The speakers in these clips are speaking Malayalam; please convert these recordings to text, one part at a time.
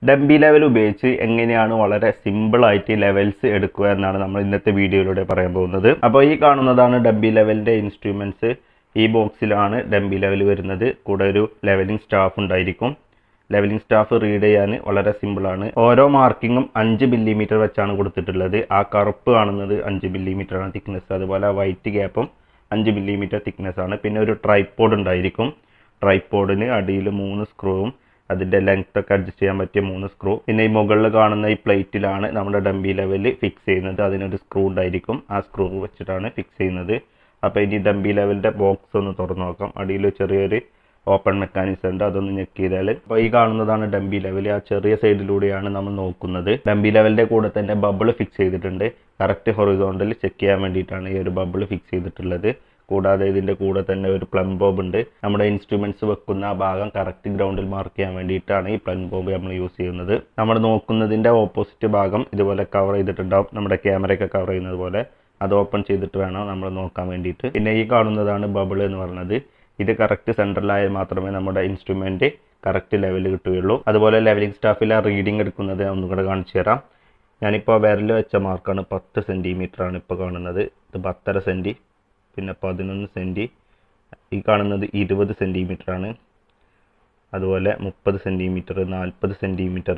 ഡംബി ലെവൽ ഉപയോഗിച്ച് എങ്ങനെയാണ് വളരെ സിമ്പിളായിട്ട് ലെവൽസ് എടുക്കുക എന്നാണ് നമ്മൾ ഇന്നത്തെ വീഡിയോയിലൂടെ പറയാൻ പോകുന്നത് അപ്പോൾ ഈ കാണുന്നതാണ് ഡംബി ലെവലിൻ്റെ ഇൻസ്ട്രുമെൻറ്റ്സ് ഈ ബോക്സിലാണ് ഡംബി ലെവൽ വരുന്നത് കൂടെ ഒരു ലെവലിംഗ് സ്റ്റാഫ് ഉണ്ടായിരിക്കും ലെവലിംഗ് സ്റ്റാഫ് റീഡ് ചെയ്യാൻ വളരെ സിമ്പിളാണ് ഓരോ മാർക്കിങ്ങും അഞ്ച് മില്ലിമീറ്റർ വെച്ചാണ് കൊടുത്തിട്ടുള്ളത് ആ കറുപ്പ് കാണുന്നത് അഞ്ച് മില്ലിമീറ്റർ ആണ് തിക്നെസ് അതുപോലെ ആ വൈറ്റ് ഗ്യാപ്പും അഞ്ച് മില്ലിമീറ്റർ തിക്നെസ് ആണ് പിന്നെ ഒരു ട്രൈപ്പോഡ് ഉണ്ടായിരിക്കും ട്രൈപ്പോഡിന് അടിയിൽ മൂന്ന് സ്ക്രൂവും അതിൻ്റെ ലെങ്ത് ഒക്കെ അഡ്ജസ്റ്റ് ചെയ്യാൻ പറ്റിയ മൂന്ന് സ്ക്രൂ പിന്നെ ഈ മുകളിൽ കാണുന്ന ഈ പ്ലേറ്റിലാണ് നമ്മുടെ ഡംബി ലെവൽ ഫിക്സ് ചെയ്യുന്നത് അതിനൊരു സ്ക്രൂ ഉണ്ടായിരിക്കും ആ സ്ക്രൂ വെച്ചിട്ടാണ് ഫിക്സ് ചെയ്യുന്നത് അപ്പോൾ ഇനി ഡംബി ലെവലിൻ്റെ ബോക്സ് ഒന്ന് തുറന്നു നോക്കാം അടിയിൽ ചെറിയൊരു ഓപ്പൺ മെക്കാനിസം ഉണ്ട് അതൊന്ന് ഞെക്ക് ചെയ്താൽ അപ്പോൾ ഈ കാണുന്നതാണ് ഡംബി ലെവൽ ആ ചെറിയ സൈഡിലൂടെയാണ് നമ്മൾ നോക്കുന്നത് ഡംബി ലെവലിൻ്റെ കൂടെ തന്നെ ബബിൾ ഫിക്സ് ചെയ്തിട്ടുണ്ട് കറക്റ്റ് ഹൊറിസോണ്ടൽ ചെക്ക് ചെയ്യാൻ വേണ്ടിയിട്ടാണ് ഈ ഒരു ബബിൾ ഫിക്സ് ചെയ്തിട്ടുള്ളത് കൂടാതെ ഇതിൻ്റെ കൂടെ തന്നെ ഒരു പ്ലം ബോബ് ഉണ്ട് നമ്മുടെ ഇൻസ്ട്രുമെൻറ്റ്സ് വെക്കുന്ന ആ ഭാഗം കറക്റ്റ് ഗ്രൗണ്ടിൽ മാർക്ക് ചെയ്യാൻ വേണ്ടിയിട്ടാണ് ഈ പ്ലം ബോബ് നമ്മൾ യൂസ് ചെയ്യുന്നത് നമ്മൾ നോക്കുന്നതിൻ്റെ ഓപ്പോസിറ്റ് ഭാഗം ഇതുപോലെ കവർ ചെയ്തിട്ടുണ്ടാവും നമ്മുടെ ക്യാമറയൊക്കെ കവർ ചെയ്യുന്നത് പോലെ അത് ഓപ്പൺ ചെയ്തിട്ട് വേണം നമ്മൾ നോക്കാൻ വേണ്ടിയിട്ട് പിന്നെ ഈ കാണുന്നതാണ് ബബിൾ എന്ന് പറയുന്നത് ഇത് കറക്റ്റ് സെൻട്രലായാൽ മാത്രമേ നമ്മുടെ ഇൻസ്ട്രുമെൻറ്റ് കറക്റ്റ് ലെവൽ കിട്ടുകയുള്ളൂ അതുപോലെ ലെവലിംഗ് സ്റ്റാഫിൽ ആ റീഡിംഗ് എടുക്കുന്നത് ഞാൻ ഒന്നും കൂടെ കാണിച്ചു തരാം ഞാനിപ്പോൾ വിരൽ വെച്ച മാർക്കാണ് പത്ത് സെൻറ്റിമീറ്റർ ആണ് ഇപ്പോൾ കാണുന്നത് ഇത് പത്തര സെൻറ്റി പിന്നെ പതിനൊന്ന് സെൻറ്റി ഈ കാണുന്നത് ഇരുപത് സെൻറ്റിമീറ്റർ ആണ് അതുപോലെ മുപ്പത് സെൻറ്റിമീറ്റർ നാൽപ്പത് സെൻറ്റിമീറ്റർ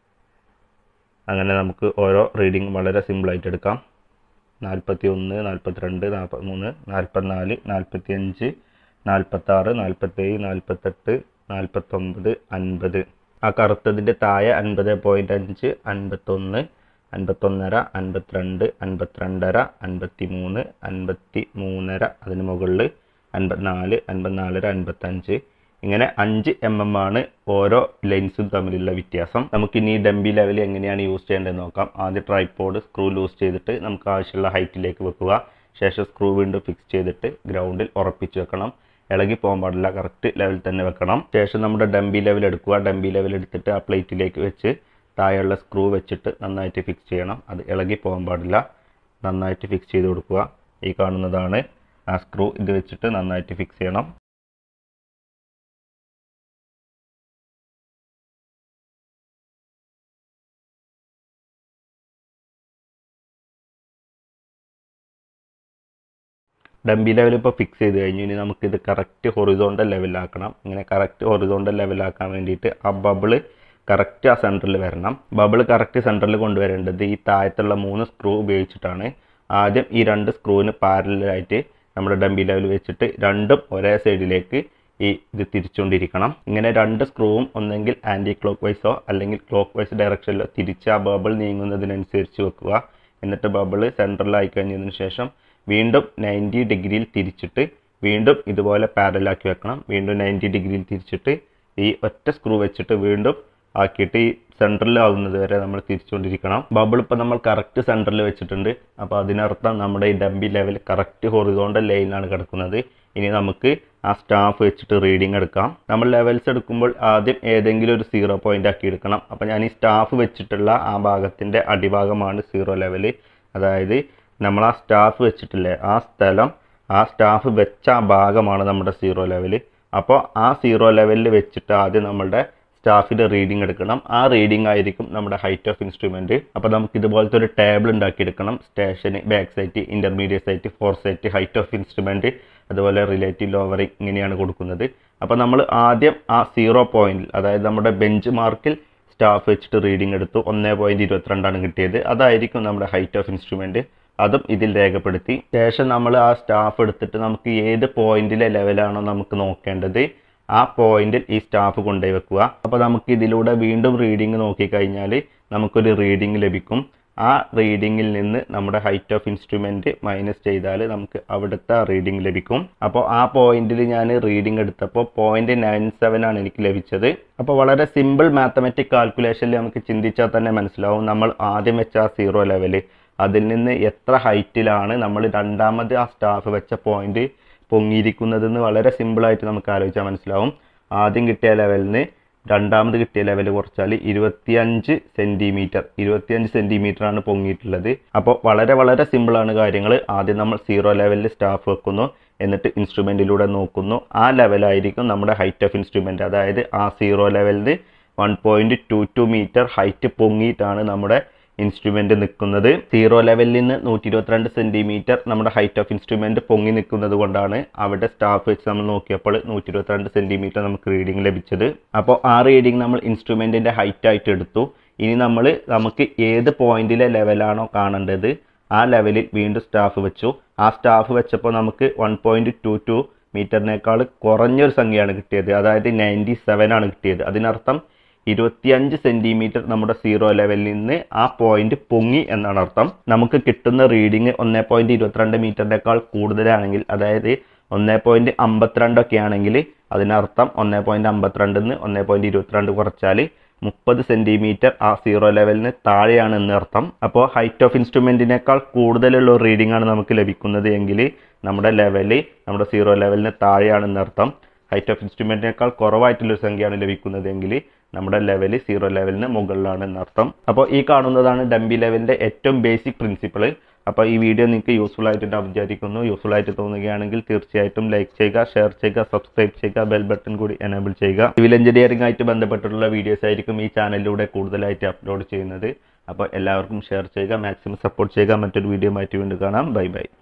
അങ്ങനെ നമുക്ക് ഓരോ റീഡിങ് വളരെ സിമ്പിളായിട്ട് എടുക്കാം നാൽപ്പത്തി ഒന്ന് നാൽപ്പത്തിരണ്ട് നാൽപ്പത്തി മൂന്ന് നാൽപ്പത്തിനാല് നാൽപ്പത്തി അഞ്ച് നാൽപ്പത്താറ് നാൽപ്പത്തേഴ് നാൽപ്പത്തെട്ട് നാൽപ്പത്തൊമ്പത് അൻപത് ആ കറുത്തതിൻ്റെ താഴെ അൻപത് പോയിൻറ്റ് അഞ്ച് അൻപത്തൊന്ന് അൻപത്തൊന്നര അൻപത്തിരണ്ട് അൻപത്തിരണ്ടര അൻപത്തി മൂന്ന് അൻപത്തി മൂന്നര അതിന് മുകളിൽ അൻപത്തിനാല് അൻപത്തിനാലര അൻപത്തഞ്ച് ഇങ്ങനെ അഞ്ച് എം എം ആണ് ഓരോ ലൈൻസും തമ്മിലുള്ള വ്യത്യാസം നമുക്ക് ഇനി ഡംബി ലെവൽ എങ്ങനെയാണ് യൂസ് ചെയ്യേണ്ടതെന്ന് നോക്കാം ആദ്യം ട്രൈപ്പോഡ് സ്ക്രൂ ലൂസ് ചെയ്തിട്ട് നമുക്ക് ആവശ്യമുള്ള ഹൈറ്റിലേക്ക് വെക്കുക ശേഷം സ്ക്രൂ വീണ്ടും ഫിക്സ് ചെയ്തിട്ട് ഗ്രൗണ്ടിൽ ഉറപ്പിച്ച് വെക്കണം ഇളകി പോകാൻ പാടില്ല കറക്റ്റ് ലെവൽ തന്നെ വെക്കണം ശേഷം നമ്മുടെ ഡംബി ലെവൽ എടുക്കുക ഡംബി ലെവൽ എടുത്തിട്ട് ആ പ്ലേറ്റിലേക്ക് വെച്ച് താഴെയുള്ള സ്ക്രൂ വെച്ചിട്ട് നന്നായിട്ട് ഫിക്സ് ചെയ്യണം അത് ഇളകി പോകാൻ പാടില്ല നന്നായിട്ട് ഫിക്സ് ചെയ്ത് കൊടുക്കുക ഈ കാണുന്നതാണ് ആ സ്ക്രൂ ഇത് വെച്ചിട്ട് നന്നായിട്ട് ഫിക്സ് ചെയ്യണം ഡംബി ലെവൽ ഇപ്പോൾ ഫിക്സ് ചെയ്ത് കഴിഞ്ഞു ഇനി നമുക്കിത് കറക്റ്റ് ഹൊറിസോണ്ടൽ ലെവലാക്കണം ഇങ്ങനെ കറക്റ്റ് ഹൊറിസോണ്ടൽ ലെവലാക്കാൻ വേണ്ടിയിട്ട് ആ ബബിള് കറക്റ്റ് ആ സെൻറ്ററിൽ വരണം ബബിൾ കറക്റ്റ് സെൻറ്ററിൽ കൊണ്ടുവരേണ്ടത് ഈ താഴത്തുള്ള മൂന്ന് സ്ക്രൂ ഉപയോഗിച്ചിട്ടാണ് ആദ്യം ഈ രണ്ട് സ്ക്രൂവിന് പാരലായിട്ട് നമ്മുടെ ഡംബി ലെവൽ വെച്ചിട്ട് രണ്ടും ഒരേ സൈഡിലേക്ക് ഈ ഇത് തിരിച്ചുകൊണ്ടിരിക്കണം ഇങ്ങനെ രണ്ട് സ്ക്രൂവും ഒന്നെങ്കിൽ ആൻറ്റി ക്ലോക്ക് വൈസോ അല്ലെങ്കിൽ ക്ലോക്ക് വൈസ് ഡയറക്ഷനിലോ തിരിച്ച് ആ ബബിൾ നീങ്ങുന്നതിനനുസരിച്ച് വെക്കുക എന്നിട്ട് ബബിൾ സെൻട്രലായി കഴിഞ്ഞതിന് ശേഷം വീണ്ടും നയൻറ്റി ഡിഗ്രിയിൽ തിരിച്ചിട്ട് വീണ്ടും ഇതുപോലെ പാരലാക്കി വെക്കണം വീണ്ടും നയൻറ്റി ഡിഗ്രിയിൽ തിരിച്ചിട്ട് ഈ ഒറ്റ സ്ക്രൂ വെച്ചിട്ട് വീണ്ടും ആക്കിയിട്ട് ഈ സെൻട്രൽ ആവുന്നത് വരെ നമ്മൾ തിരിച്ചുകൊണ്ടിരിക്കണം ബബിൾ ഇപ്പോൾ നമ്മൾ കറക്റ്റ് സെൻട്രൽ വെച്ചിട്ടുണ്ട് അപ്പോൾ അതിനർത്ഥം നമ്മുടെ ഈ ഡംബി ലെവൽ കറക്റ്റ് ഹൊറിസോണ്ടൽ ലൈനിലാണ് കിടക്കുന്നത് ഇനി നമുക്ക് ആ സ്റ്റാഫ് വെച്ചിട്ട് റീഡിംഗ് എടുക്കാം നമ്മൾ ലെവൽസ് എടുക്കുമ്പോൾ ആദ്യം ഏതെങ്കിലും ഒരു സീറോ പോയിന്റ് ആക്കി എടുക്കണം അപ്പോൾ ഞാൻ ഈ സ്റ്റാഫ് വെച്ചിട്ടുള്ള ആ ഭാഗത്തിൻ്റെ അടിഭാഗമാണ് സീറോ ലെവൽ അതായത് നമ്മൾ ആ സ്റ്റാഫ് വെച്ചിട്ടില്ലേ ആ സ്ഥലം ആ സ്റ്റാഫ് വെച്ച ആ ഭാഗമാണ് നമ്മുടെ സീറോ ലെവൽ അപ്പോൾ ആ സീറോ ലെവലിൽ വെച്ചിട്ട് ആദ്യം നമ്മളുടെ സ്റ്റാഫിൻ്റെ റീഡിംഗ് എടുക്കണം ആ റീഡിംഗ് ആയിരിക്കും നമ്മുടെ ഹൈറ്റ് ഓഫ് ഇൻസ്ട്രുമെൻറ്റ് അപ്പോൾ നമുക്ക് ഇതുപോലത്തെ ഒരു ടേബിൾ ഉണ്ടാക്കിയെടുക്കണം സ്റ്റേഷന് back sight intermediate sight fore sight height of instrument അതുപോലെ റിലേറ്റീവ് ലോവറിങ് ഇങ്ങനെയാണ് കൊടുക്കുന്നത് അപ്പോൾ നമ്മൾ ആദ്യം ആ സീറോ പോയിന്റിൽ അതായത് നമ്മുടെ ബെഞ്ച് മാർക്കിൽ സ്റ്റാഫ് വെച്ചിട്ട് റീഡിംഗ് എടുത്തു ഒന്നേ പോയിൻറ്റ് ഇരുപത്തിരണ്ടാണ് കിട്ടിയത് അതായിരിക്കും നമ്മുടെ ഹൈറ്റ് ഓഫ് ഇൻസ്ട്രുമെൻറ്റ് അതും ഇതിൽ രേഖപ്പെടുത്തി ശേഷം നമ്മൾ ആ സ്റ്റാഫ് എടുത്തിട്ട് നമുക്ക് ഏത് പോയിന്റിലെ ലെവലാണോ നമുക്ക് നോക്കേണ്ടത് ആ പോയിന്റിൽ ഈ സ്റ്റാഫ് കൊണ്ടുപോയി വെക്കുക അപ്പോൾ നമുക്ക് ഇതിലൂടെ വീണ്ടും റീഡിംഗ് നോക്കിക്കഴിഞ്ഞാൽ നമുക്കൊരു റീഡിംഗ് ലഭിക്കും ആ റീഡിങ്ങിൽ നിന്ന് നമ്മുടെ ഹൈറ്റ് ഓഫ് ഇൻസ്ട്രുമെൻറ്റ് മൈനസ് ചെയ്താൽ നമുക്ക് അവിടുത്തെ റീഡിംഗ് ലഭിക്കും അപ്പോൾ ആ പോയിന്റിൽ ഞാൻ റീഡിംഗ് എടുത്തപ്പോൾ പോയിന്റ് നയൻ സെവൻ ആണ് എനിക്ക് ലഭിച്ചത് അപ്പോൾ വളരെ സിമ്പിൾ മാത്തമെറ്റിക് കാൽക്കുലേഷനിൽ നമുക്ക് ചിന്തിച്ചാൽ തന്നെ മനസ്സിലാവും നമ്മൾ ആദ്യം വെച്ച ആ സീറോ ലെവൽ അതിൽ നിന്ന് എത്ര ഹൈറ്റിലാണ് നമ്മൾ രണ്ടാമത് ആ സ്റ്റാഫ് വെച്ച പോയിന്റ് പൊങ്ങിയിരിക്കുന്നതെന്ന് വളരെ സിമ്പിളായിട്ട് നമുക്ക് ആലോചിച്ചാൽ മനസ്സിലാവും ആദ്യം കിട്ടിയ ലെവലിൽ നിന്ന് രണ്ടാമത് കിട്ടിയ ലെവൽ കുറച്ചാൽ ഇരുപത്തിയഞ്ച് സെൻറ്റിമീറ്റർ ഇരുപത്തിയഞ്ച് സെൻറ്റിമീറ്റർ ആണ് പൊങ്ങിയിട്ടുള്ളത് അപ്പോൾ വളരെ വളരെ സിമ്പിളാണ് കാര്യങ്ങൾ ആദ്യം നമ്മൾ സീറോ ലെവലിൽ സ്റ്റാഫ് വെക്കുന്നു എന്നിട്ട് ഇൻസ്ട്രുമെൻറ്റിലൂടെ നോക്കുന്നു ആ ലെവലായിരിക്കും നമ്മുടെ ഹൈറ്റ് ഓഫ് ഇൻസ്ട്രുമെൻറ്റ് അതായത് ആ സീറോ ലെവലിൽ one point two two metre height പൊങ്ങിയിട്ടാണ് നമ്മുടെ ഇൻസ്ട്രുമെൻ്റ് നിൽക്കുന്നത് സീറോ ലെവലിൽ നിന്ന് നൂറ്റി ഇരുപത്തിരണ്ട് സെൻറ്റിമീറ്റർ നമ്മുടെ ഹൈറ്റ് ഓഫ് ഇൻസ്ട്രുമെൻ്റ് പൊങ്ങി നിൽക്കുന്നത് കൊണ്ടാണ് അവിടെ സ്റ്റാഫ് വെച്ച് നമ്മൾ നോക്കിയപ്പോൾ നൂറ്റി ഇരുപത്തിരണ്ട് സെൻറ്റിമീറ്റർ നമുക്ക് റീഡിംഗ് ലഭിച്ചത് അപ്പോൾ ആ റീഡിംഗ് നമ്മൾ ഇൻസ്ട്രുമെൻറ്റിൻ്റെ ഹൈറ്റ് ആയിട്ട് എടുത്തു ഇനി നമ്മൾ നമുക്ക് ഏത് പോയിന്റിലെ ലെവലാണോ കാണേണ്ടത് ആ ലെവലിൽ വീണ്ടും സ്റ്റാഫ് വെച്ചു ആ സ്റ്റാഫ് വെച്ചപ്പോൾ നമുക്ക് വൺ പോയിൻറ്റ് ടു ടു മീറ്ററിനേക്കാൾ കുറഞ്ഞൊരു സംഖ്യയാണ് കിട്ടിയത് അതായത് നയൻറ്റി സെവൻ ആണ് കിട്ടിയത് അതിനർത്ഥം ഇരുപത്തിയഞ്ച് സെൻറ്റിമീറ്റർ നമ്മുടെ സീറോ ലെവലിൽ നിന്ന് ആ പോയിന്റ് പൊങ്ങി എന്നാണ് അർത്ഥം നമുക്ക് കിട്ടുന്ന റീഡിങ് ഒന്നേ പോയിൻറ്റ് ഇരുപത്തിരണ്ട് മീറ്ററിനേക്കാൾ കൂടുതലാണെങ്കിൽ അതായത് ഒന്നേ പോയിൻറ്റ് അമ്പത്തിരണ്ടൊക്കെ ആണെങ്കിൽ അതിനർത്ഥം ഒന്നേ പോയിൻറ്റ് അമ്പത്തിരണ്ടിൽ നിന്ന് ഒന്നേ പോയിൻറ്റ് ഇരുപത്തിരണ്ട് കുറച്ചാൽ മുപ്പത് സെൻറ്റിമീറ്റർ ആ സീറോ ലെവലിന് താഴെയാണ് എന്ന് അർത്ഥം അപ്പോൾ ഹൈറ്റ് ഓഫ് ഇൻസ്ട്രുമെൻറ്റിനേക്കാൾ കൂടുതലുള്ള ഒരു റീഡിംഗ് ആണ് നമുക്ക് ലഭിക്കുന്നത് എങ്കിൽ നമ്മുടെ ലെവല് നമ്മുടെ സീറോ ലെവലിന് താഴെയാണെന്ന് അർത്ഥം ഹൈറ്റ് ഓഫ് ഇൻസ്ട്രുമെൻറ്റിനേക്കാൾ കുറവായിട്ടുള്ളൊരു സംഖ്യയാണ് ലഭിക്കുന്നത് എങ്കിൽ നമ്മുടെ ലെവല് സീറോ ലെവലിന് മുകളിലാണ് എന്നർത്ഥം അപ്പോൾ ഈ കാണുന്നതാണ് ഡംബി ലെവലിൻ്റെ ഏറ്റവും ബേസിക് പ്രിൻസിപ്പിൾ അപ്പോൾ ഈ വീഡിയോ നിങ്ങൾക്ക് യൂസ്ഫുൾ ആയിട്ടുണ്ടാവും വിചാരിക്കുന്നു യൂസ്ഫുൾ ആയിട്ട് തോന്നുകയാണെങ്കിൽ തീർച്ചയായിട്ടും ലൈക്ക് ചെയ്യുക ഷെയർ ചെയ്യുക സബ്സ്ക്രൈബ് ചെയ്യുക ബെൽ ബട്ടൺ കൂടി എനേബിൾ ചെയ്യുക സിവിൽ എഞ്ചിനീയറിംഗ് ആയിട്ട് ബന്ധപ്പെട്ടിട്ടുള്ള വീഡിയോസ് ആയിരിക്കും ഈ ചാനലിലൂടെ കൂടുതലായിട്ട് അപ്ലോഡ് ചെയ്യുന്നത് അപ്പോൾ എല്ലാവർക്കും ഷെയർ ചെയ്യുക മാക്സിമം സപ്പോർട്ട് ചെയ്യുക മറ്റൊരു വീഡിയോ ആയിട്ട് വീണ്ടും കാണാം ബൈ ബൈ